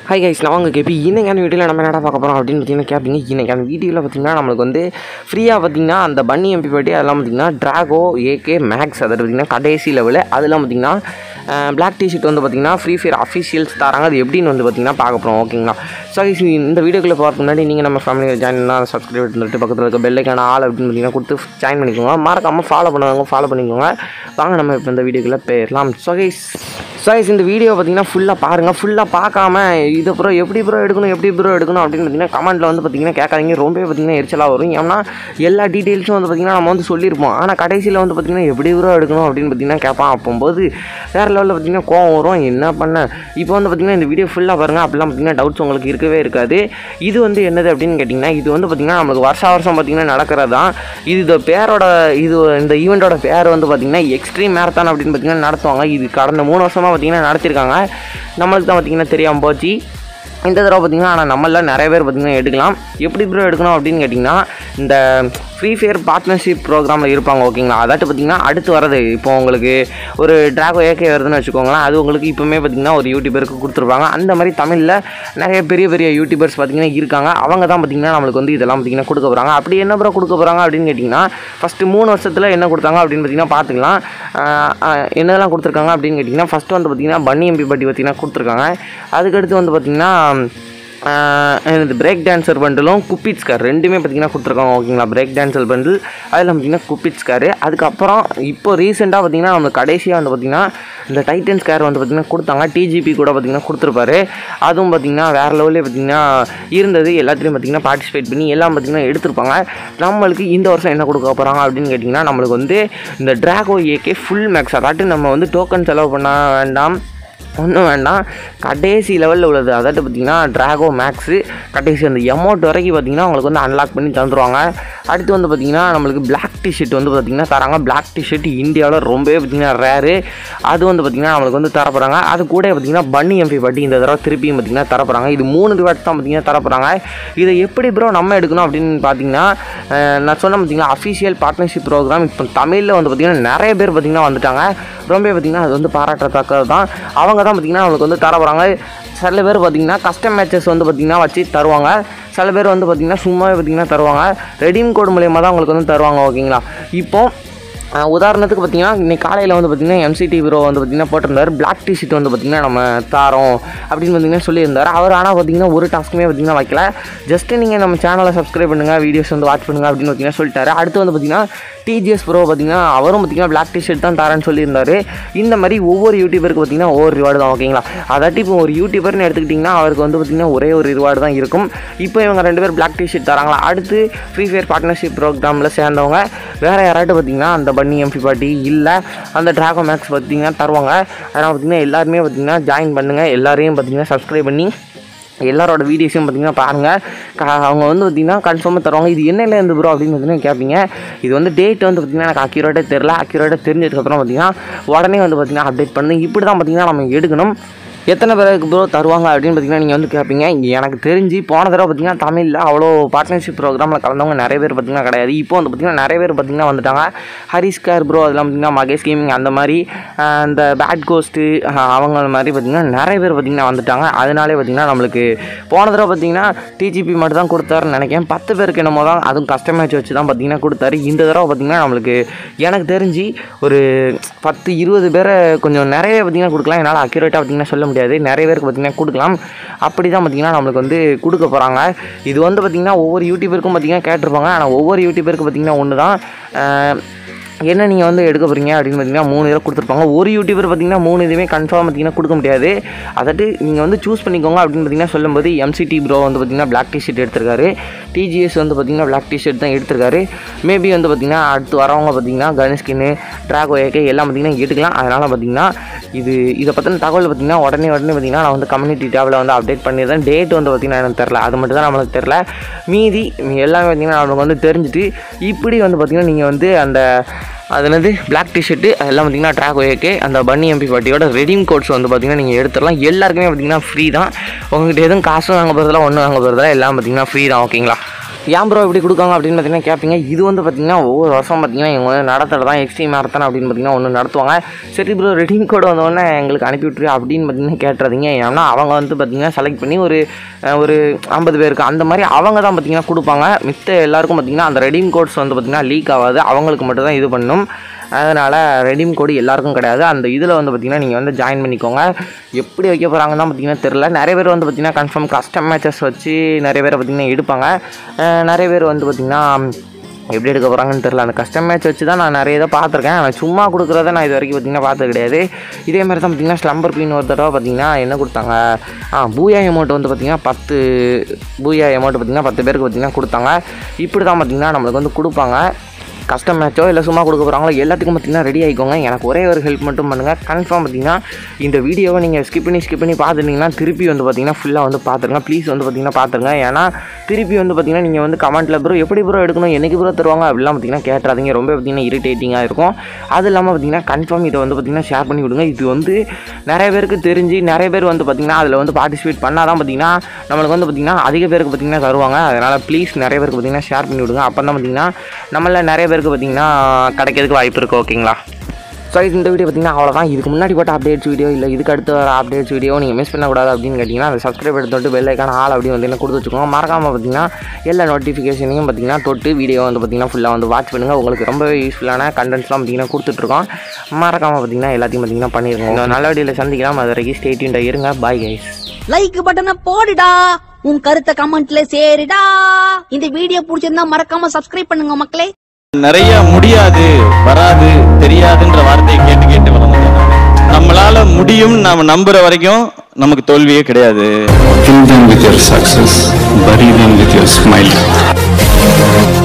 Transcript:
Hi guys நான் உங்கள் KP இன்னைக்கான வீடியோவில் நம்ம என்னடா பார்க்க போகிறோம் அப்படின்னு பார்த்தீங்கன்னா கேட்பீங்க இன்னைக்கான வீடியோவில் பார்த்தீங்கன்னா நம்மளுக்கு வந்து ஃப்ரீயாக பார்த்தீங்கன்னா அந்த பன்னி எம்பி பாட்டி அதெல்லாம் பார்த்தீங்கன்னா ட்ராகோ ஏகே மேக்ஸ் அதாவது பார்த்தீங்கன்னா கடைசி லெவலு அதெல்லாம் பார்த்தீங்கன்னா பிளாக் டிஷர்ட் வந்து பார்த்தீங்கன்னா ஃப்ரீ ஃபயர் அஃபிஷியல்ஸ் தராங்க அது எப்படின்னு வந்து பார்த்தீங்கன்னா பார்க்க போகிறோம் ஓகேங்களா ஸோ கைஸ் இந்த வீடியோக்குள்ளே பார்க்க முன்னாடி நீங்கள் நம்ம ஃபேமிலியில் ஜாயின் பண்ணால் சப்ஸ்கிரைப் பண்ணிட்டு பக்கத்தில் இருக்க பெல்லைக்கான ஆள் அப்படின்னு பார்த்தீங்கன்னா கொடுத்து ஜாயின் பண்ணிக்கோங்க மறக்காமல் ஃபாலோ பண்ணுவாங்க ஃபாலோ பண்ணிக்கோங்க வாங்க நம்ம இப்போ இந்த வீடியோக்குள்ளே போயிடலாம் ஸோ கைஸ் ஸோ கைஸ் இந்த வீடியோ பார்த்தீங்கன்னா ஃபுல்லாக பாருங்கள் ஃபுல்லாக பார்க்காம இது ப்ரோ எப்படி ப்ரோ எடுக்கணும் எப்படி ப்ரோ எடுக்கணும் அப்படின்னு பார்த்தீங்கன்னா கமெண்ட்டில் வந்து பார்த்தீங்கன்னா கேட்காதீங்க ரொம்பவே பார்த்தீங்கன்னா எரிச்சலாக வரும் ஏன்னா எல்லா டீட்டெயில்ஸும் வந்து பார்த்தீங்கன்னா நம்ம வந்து சொல்லியிருப்போம் ஆனால் கடைசியில் வந்து பார்த்தீங்கன்னா எப்படி ப்ரோ எடுக்கணும் அப்படின்னு பார்த்தீங்கன்னா கேட்பான் அப்போம்போது வேறு லெவலில் பார்த்தீங்கன்னா கோவம் வரும் என்ன பண்ண இப்போ வந்து பார்த்தீங்கன்னா இந்த வீடியோ ஃபுல்லாக பாருங்கள் அப்படிலாம் பார்த்தீங்கன்னா டவுட்ஸ் உங்களுக்கு இருக்கவே இருக்காது இது வந்து என்னது அப்படின்னு கேட்டிங்கன்னா இது வந்து பார்த்தீங்கன்னா நம்மளுக்கு வருஷ வருஷம் பார்த்தீங்கன்னா நடக்கிறது தான் இது இந்த பேரோட இது இந்த ஈவெண்ட்டோட பேர் வந்து பார்த்தீங்கன்னா எக்ஸ்ட்ரீம் மேரத்தான் அப்படின்னு பார்த்தீங்கன்னா நடத்துவாங்க இது கடந்த மூணு வருஷமாக பார்த்தீங்கன்னா நடத்திருக்காங்க நம்மளுக்கு தான் பார்த்தீங்கன்னா தெரியாமல் போச்சு இந்த தடவை பார்த்தீங்கன்னா ஆனால் நம்மள நிறைய பேர் பார்த்தீங்கன்னா எடுக்கலாம் எப்படி ப்ரோ எடுக்கணும் அப்படின்னு கேட்டிங்கன்னா இந்த ஃப்ரீ ஃபயர் பார்ட்னர்ஷிப் ப்ரோக்ராமில் இருப்பாங்க ஓகேங்களா அதாட்டு பார்த்தீங்கன்னா அடுத்து வரது இப்போ உங்களுக்கு ஒரு ட்ராகோ ஏகே வருதுன்னு வச்சுக்கோங்களேன் அது உங்களுக்கு இப்போவுமே பார்த்தீங்கன்னா ஒரு யூடியூபருக்கு கொடுத்துருப்பாங்க அந்த மாதிரி தமிழில் நிறைய பெரிய பெரிய யூடியூபர்ஸ் பார்த்தீங்கன்னா இருக்காங்க அவங்க தான் பார்த்தீங்கன்னா நம்மளுக்கு வந்து இதெல்லாம் பார்த்தீங்கன்னா கொடுக்க போகிறாங்க அப்படி என்ன ப்ரோ கொடுக்க போகிறாங்க அப்படின்னு கேட்டிங்கன்னா ஃபஸ்ட்டு மூணு வருஷத்தில் என்ன கொடுத்தாங்க அப்படின்னு பார்த்தீங்கன்னா பார்த்துக்கலாம் ஆஹ் ஆஹ் என்னதெல்லாம் கொடுத்துருக்காங்க அப்படின்னு கேட்டிங்கன்னா ஃபஸ்ட்டு வந்து பார்த்தீங்கன்னா பன்னி எம்பி பட்டி பார்த்தீங்கன்னா கொடுத்துருக்காங்க அதுக்கடுத்து வந்து பார்த்தீங்கன்னா இந்த பிரேக் டான்சர் பண்டிலும் குப்பிட்ஸ் கார் ரெண்டுமே பார்த்தீங்கன்னா கொடுத்துருக்காங்க ஓகேங்களா பிரேக் டான்சர் பண்டில் அதில் பார்த்தீங்கன்னா குப்பிட்ஸ் காரு அதுக்கப்புறம் இப்போ ரீசெண்டாக பார்த்தீங்கன்னா நம்ம கடைசியாக வந்து பார்த்தீங்கன்னா இந்த டைட்டன்ஸ் கார் வந்து பார்த்தீங்கன்னா கொடுத்தாங்க டிஜிபி கூட பார்த்தீங்கன்னா கொடுத்துருப்பாரு அதுவும் பார்த்தீங்கன்னா வேறு லெவலில் பார்த்தீங்கன்னா இருந்தது எல்லாத்துலேயும் பார்த்தீங்கன்னா பார்ட்டிசிபேட் பண்ணி எல்லாம் பார்த்தீங்கன்னா எடுத்திருப்பாங்க நம்மளுக்கு இந்த வருஷம் என்ன கொடுக்க போகிறாங்க அப்படின்னு கேட்டிங்கன்னா நம்மளுக்கு வந்து இந்த ட்ராகோ ஏகே ஃபுல் மேக்ஸ் அதாட்டு நம்ம வந்து டோக்கன் செலவு பண்ண வேண்டாம் ஒன்றும் வேண்டாம் கடைசி லெவலில் உள்ளது அதாவது பார்த்திங்கன்னா ட்ராகோ மேக்ஸு கடைசி அந்த எமௌண்ட் வரைக்கும் பார்த்திங்கன்னா உங்களுக்கு வந்து அன்லாக் பண்ணி தந்துடுவாங்க அடுத்து வந்து பார்த்திங்கன்னா நம்மளுக்கு பிளாக் டிஷர்ட் வந்து பார்த்திங்கன்னா தராங்க பிளாக் டிஷர்ட் இந்தியாவில் ரொம்பவே பார்த்திங்கன்னா ரேரு அது வந்து பார்த்திங்கன்னா நம்மளுக்கு வந்து தரப்போகிறாங்க அது கூட பார்த்திங்கன்னா பன்னி எம்பி பாட்டி இந்த தடவை திருப்பியும் பார்த்திங்கன்னா தரப்போகிறாங்க இது மூணு ரிவார்ட்ஸ் தான் பார்த்திங்கன்னா தரப்போகிறாங்க இதை எப்படி ப்ரோ நம்ம எடுக்கணும் அப்படின்னு பார்த்தீங்கன்னா அஹ், நான் சொன்ன பார்த்திங்கன்னா அஃபிஷியல் பார்ட்னர்ஷிப் ப்ரோக்ராம் இப்போ தமிழில் வந்து பார்த்திங்கன்னா நிறைய பேர் பார்த்திங்கன்னா வந்துட்டாங்க ரொம்ப பார்த்திங்கன்னா அது வந்து பாராட்டத்தக்கது தான் அவங்க தான் பார்த்திங்கன்னா அவங்களுக்கு வந்து தர போகிறாங்க சில பேர் பார்த்திங்கன்னா கஸ்டம் மேட்சஸ் வந்து பார்த்திங்கன்னா வச்சு தருவாங்க சில பேர் வந்து பார்த்திங்கன்னா சும்மாவே பார்த்திங்கன்னா தருவாங்க ரெடீம் கோட் மூலியமாக தான் உங்களுக்கு வந்து தருவாங்க ஓகேங்களா இப்போ ஆஹ் உதாரணத்துக்கு பார்த்தீங்கன்னா இன்னைக்கு காலையில் வந்து பார்த்தீங்கன்னா எம்சிடி ப்ரோ வந்து பார்த்தீங்கன்னா போட்டிருந்தாரு பிளாக் டிஷர்ட் வந்து பார்த்தீங்கன்னா நம்ம தாரோம் அப்படின்னு பார்த்தீங்கன்னா சொல்லியிருந்தார் அவர் ஆனால் பார்த்தீங்கன்னா ஒரு டாஸ்க்குமே பார்த்தீங்கன்னா வைக்கல ஜஸ்ட் நீங்கள் நம்ம சேனலை சப்ஸ்கிரைப் பண்ணுங்கள் வீடியோஸ் வந்து வாட்ச் பண்ணுங்கள் அப்படின்னு பார்த்தீங்கன்னா சொல்லிட்டாரு அடுத்து வந்து பார்த்தீங்கன்னா டிஜிஎஸ் ப்ரோ பார்த்தீங்கன்னா அவரும் பார்த்தீங்கன்னா பிளாக் டிஷர்ட் தான் தரேன்னு சொல்லியிருந்தாரு இந்த மாதிரி ஒவ்வொரு யூடியூபருக்கு பார்த்தீங்கன்னா ஒவ்வொரு ரிவார்டு தான் ஓகேங்களா அதாட்டி இப்போ ஒரு யூடியூபர்னு எடுத்துக்கிட்டிங்கன்னா அவருக்கு வந்து பார்த்தீங்கன்னா ஒரே ஒரு ரிவார்டு தான் இருக்கும் இப்போ இவங்க ரெண்டு பேர் பிளாக் டிஷர்ட் தராங்களா அடுத்து ஃப்ரீ ஃபயர் பார்ட்னர்ஷிப் ப்ரோக்ராமில் சேர்ந்தவங்க வேறு யாராட்டும் பார்த்தீங்கன்னா அந்த பன்னி எம்பி பாட்டி இல்லை அந்த ட்ராகோ மேக்ஸ் பார்த்தீங்கன்னா தருவாங்க அதனால் பார்த்தீங்கன்னா எல்லாருமே பார்த்தீங்கன்னா ஜாயின் பண்ணுங்கள் எல்லாரையும் பார்த்தீங்கன்னா சப்ஸ்கிரைப் பண்ணி எல்லாரோட வீடியோஸையும் பார்த்தீங்கன்னா பாருங்கள் க- அவங்க வந்து பார்த்தீங்கன்னா கன்ஃபார்மாக தருவாங்க இது என்னையில் இருந்து ப்ரோ அப்படின்னு பார்த்தீங்கன்னா கேட்பீங்க இது வந்து டேட் வந்து பார்த்தீங்கன்னா எனக்கு அக்யூரேட்டாக தெரில அக்யூரேட்டாக தெரிஞ்சதுக்கப்புறம் பார்த்தீங்கன்னா உடனே வந்து பார்த்தீங்கன்னா அப்டேட் பண்ணுங்க இப்படி தான் பார்த்தீங்கன்னா நம்ம எடுக்கணும் எத்தனை பேருக்கு ப்ரோ தருவாங்க அப்படின்னு பார்த்தீங்கன்னா நீங்கள் வந்து கேட்பீங்க எனக்கு தெரிஞ்சு போன தடவை பார்த்தீங்கன்னா தமிழில் அவ்வளோ பார்ட்னர்ஷிப் ப்ரோக்ராமில் கலந்தவங்க நிறைய பேர் பார்த்தீங்கன்னா கிடையாது இப்போ வந்து பார்த்தீங்கன்னா நிறைய பேர் பார்த்தீங்கன்னா வந்துட்டாங்க ஹரிஸ்கார் ப்ரோ அதெல்லாம் பார்த்தீங்கன்னா மகேஷ் கேமிங் அந்த மாதிரி ஆஹ் இந்த பேட் கோஸ்ட்டு அவங்க மாதிரி பார்த்தீங்கன்னா நிறைய பேர் பார்த்தீங்கன்னா வந்துட்டாங்க அதனாலே பார்த்தீங்கன்னா நம்மளுக்கு போன தடவை பார்த்தீங்கன்னா டிஜிபி மட்டும் தான் கொடுத்தாருன்னு நினைக்கிறேன் பத்து பேருக்கு என்னமோ தான் அதுவும் கஸ்டமைஸ் வச்சு தான் பார்த்தீங்கன்னா கொடுத்தாரு இந்த தடவை பார்த்தீங்கன்னா நம்மளுக்கு எனக்கு தெரிஞ்சு ஒரு பத்து இருபது பேரை கொஞ்சம் நிறைய பார்த்தீங்கன்னா கொடுக்கலாம் என்னால் அக்யூரேட்டாக பார்த்தீங்கன்னா சொல்ல முடியாது நிறைய பேருக்கு பார்த்தீங்கன்னா கொடுக்கலாம் அப்படி தான் பார்த்தீங்கன்னா நம்மளுக்கு வந்து கொடுக்க போகிறாங்க இது வந்து பார்த்தீங்கன்னா ஒவ்வொரு யூடியூபருக்கும் பார்த்தீங்கன்னா கேட்டிருப்பாங்க ஆனால் ஒவ்வொரு யூடியூபருக்கு பார்த்தீங்கன்னா ஒன்று தான் ஆஹ் என்ன நீங்கள் வந்து எடுக்க போகிறீங்க அப்படின்னு பார்த்தீங்கன்னா மூணு இதில் கொடுத்துருப்பாங்க ஒரு யூடியூபர் பார்த்தீங்கன்னா மூணு இதுவுமே கன்ஃபார்ம் பார்த்தீங்கன்னா கொடுக்க முடியாது அதாட்டு நீங்கள் வந்து சூஸ் பண்ணிக்கோங்க அப்படின்னு பார்த்தீங்கன்னா சொல்லும்போது எம்சிடி ப்ரோ வந்து பார்த்தீங்கன்னா பிளாக் டிஷர்ட் எடுத்திருக்காரு டிஜிஎஸ் வந்து பார்த்தீங்கன்னா பிளாக் டிஷர்ட் தான் எடுத்திருக்காரு மேபி வந்து பார்த்தீங்கன்னா அடுத்து வரவங்க பார்த்தீங்கன்னா கணேஷ்கின்னு ட்ராகோ ஏகே எல்லாம் பார்த்தீங்கன்னா எடுக்கலாம் அதனால் பார்த்தீங்கன்னா இது இதை பற்றின தகவல் பார்த்தீங்கன்னா உடனே உடனே பார்த்தீங்கன்னா நான் வந்து கம்யூனிட்டி டேபில் வந்து அப்டேட் பண்ணிடுறேன் டேட் வந்து பார்த்தீங்கன்னா எனக்கு தெரில அது மட்டும் தான் நம்மளுக்கு தெரில மீதி எல்லாமே பார்த்தீங்கன்னா நம்மளுக்கு வந்து தெரிஞ்சுட்டு இப்படி வந்து பார்த்தீங்கன்னா நீங்கள் வந்து அந்த அது என்னது பிளாக் டிஷர்ட்டு அதெல்லாம் பார்த்தீங்கன்னா ட்ராக் ஓகே அந்த பன்னி எம்பி பாட்டியோட ரெடீம் கோட்ஸ் வந்து பார்த்தீங்கன்னா நீங்கள் எடுத்துடலாம் எல்லாருக்குமே பார்த்தீங்கன்னா ஃப்ரீ தான் உங்கள்கிட்ட எதுவும் காசும் வாங்க போகிறதுல ஒன்றும் வாங்க போகிறதுல எல்லாம் பார்த்தீங்கன்னா ஃப்ரீ தான் ஓகேங்களா ஏன் ப்ரோ இப்படி கொடுக்காங்க அப்படின்னு பார்த்தீங்கன்னா கேட்பீங்க இது வந்து பார்த்தீங்கன்னா ஒவ்வொரு வருஷம் பார்த்தீங்கன்னா இவங்க வந்து நடத்துறது தான் எக்ஸ்ட்ரீம் மேரத்தான் அப்படின்னு பார்த்தீங்கன்னா ஒன்று நடத்துவாங்க சரி ப்ரோ ரெடீம் கோடு வந்தோடனே எங்களுக்கு அனுப்பி விட்ரு அப்படின்னு பார்த்தீங்கன்னா கேட்டுறதீங்க ஏன்னா அவங்க வந்து பார்த்தீங்கன்னா செலக்ட் பண்ணி ஒரு அஹ், ஒரு ஐம்பது பேருக்கு அந்த மாதிரி அவங்க தான் பார்த்தீங்கன்னா கொடுப்பாங்க மித்த எல்லாருக்கும் பார்த்தீங்கன்னா அந்த ரெடீம் கோட்ஸ் வந்து பார்த்தீங்கன்னா லீக் ஆகாது அவங்களுக்கு மட்டும் தான் இது பண்ணும் அதனால் ரெடீம் கோடு எல்லாருக்கும் கிடையாது அந்த இதில் வந்து பார்த்திங்கன்னா நீங்கள் வந்து ஜாயின் பண்ணிக்கோங்க எப்படி வைக்க போகிறாங்கன்னு தான் பார்த்தீங்கன்னா தெரில நிறைய பேர் வந்து பார்த்திங்கன்னா கன்ஃபார்ம் கஸ்டம் மேட்சஸ் வச்சு நிறைய பேரை பார்த்திங்கன்னா எடுப்பாங்க அஹ் நிறைய பேர் வந்து பார்த்திங்கன்னா எப்படி எடுக்க போகிறாங்கன்னு தெரில அந்த கஸ்டம் மேட்ச் வச்சு தான் நான் நிறைய இதை பார்த்துருக்கேன் ஆனால் சும்மா கொடுக்குறத நான் இது வரைக்கும் பார்த்திங்கன்னா பார்த்தது கிடையாது இதே மாதிரி தான் பார்த்திங்கன்னா ஸ்லம்பர் பீன் ஒரு தடவை பார்த்திங்கன்னா என்ன கொடுத்தாங்க ஆ பூயா அமௌண்ட் வந்து பார்த்திங்கன்னா பத்து பூயா அமௌண்ட் பார்த்திங்கன்னா பத்து பேருக்கு பார்த்திங்கன்னா கொடுத்தாங்க இப்படி தான் பார்த்திங்கன்னா நம்மளுக்கு வந்து கொடுப்பாங்க கஸ்டம் மேட்சோ இல்லை சும்மா கொடுக்க போகிறாங்களோ எல்லாத்துக்கும் பார்த்தீங்கன்னா ரெடி ஆகிக்கோங்க எனக்கு ஒரே ஒரு ஹெல்ப் மட்டும் பண்ணுங்கள் கன்ஃபார்ம் பார்த்தீங்கன்னா இந்த வீடியோவை நீங்கள் ஸ்கிப் பண்ணி ஸ்கிப் பண்ணி பார்த்துட்டீங்கன்னா திருப்பி வந்து பார்த்தீங்கன்னா ஃபுல்லாக வந்து பார்த்துருங்க ப்ளீஸ் வந்து பார்த்தீங்கன்னா பார்த்துருங்க ஏன்னா திருப்பி வந்து பார்த்தீங்கன்னா நீங்கள் வந்து கமெண்ட்டில் ப்ரோ எப்படி ப்ரோ எடுக்கணும் என்னைக்கு ப்ரோ தருவாங்க அப்படிலாம் பார்த்தீங்கன்னா கேட்டுறாதீங்க ரொம்ப பார்த்தீங்கன்னா இரிட்டேட்டிங்காக இருக்கும் அது இல்லாமல் பார்த்தீங்கன்னா கன்ஃபார்ம் இதை வந்து பார்த்தீங்கன்னா ஷேர் பண்ணி விடுங்க இது வந்து நிறைய பேருக்கு தெரிஞ்சு நிறைய பேர் வந்து பார்த்தீங்கன்னா அதில் வந்து பார்ட்டிசிபேட் பண்ணால் தான் பார்த்தீங்கன்னா நம்மளுக்கு வந்து பார்த்தீங்கன்னா அதிக பேருக்கு பார்த்தீங்கன்னா தருவாங்க அதனால் ப்ளீஸ் நிறைய பேருக்கு பார்த்தீங்கன்னா ஷேர் பண்ணி விடுங்க அப்போ தான் பார்த்தீங்கன்னா நம்மள நிறைய பேருக்கு பார்த்தீங்கன்னா கிடைக்கிறதுக்கு வாய்ப்பு இருக்குது ஓகேங்களா ஸோ இந்த வீடியோ பார்த்தீங்கன்னா அவ்வளோதான் இதுக்கு முன்னாடி போட்ட அப்டேட்ஸ் வீடியோ இல்லை இதுக்கு அடுத்து வர அப்டேட்ஸ் வீடியோ நீங்கள் மிஸ் பண்ணக்கூடாது அப்படின்னு கேட்டிங்கன்னா அந்த சப்ஸ்கிரைப் எடுத்து தொட்டு பெல் ஐக்கான ஆள் அப்படி வந்து என்ன கொடுத்து வச்சுக்கோங்க மறக்காமல் பார்த்தீங்கன்னா எல்லா நோட்டிஃபிகேஷனையும் பார்த்தீங்கன்னா தொட்டு வீடியோ வந்து பார்த்தீங்கன்னா ஃபுல்லாக வந்து வாட்ச் பண்ணுங்கள் உங்களுக்கு ரொம்பவே யூஸ்ஃபுல்லான கண்டென்ட்ஸ்லாம் பார்த்தீங்கன்னா கொடுத்துட்ருக்கோம் மறக்காமல் பார்த்தீங்கன்னா எல்லாத்தையும் பார்த்தீங்கன்னா பண்ணிடுங்க இன்னொரு நல்ல வீடியோவில் சந்திக்கலாம் அது வரைக்கும் ஸ்டேட்யூண்டாக இருங்க பாய் கைஸ் லைக் பட்டனை போடுடா உன் கருத்தை கமெண்ட்ல சேருடா இந்த வீடியோ பிடிச்சிருந்தா மறக்காம சப்ஸ்கிரைப் பண்ணுங்க மக்களே நிறைய முடியாது வராது தெரியாதுன்ற வார்த்தையை கேட்டு கேட்டு வளர்ந்தேன் நானு. நம்மளால முடியும் நாம நம்புற வரைக்கும் நமக்கு தோல்வியே கிடையாது Kill them with your success, bury them with your smile.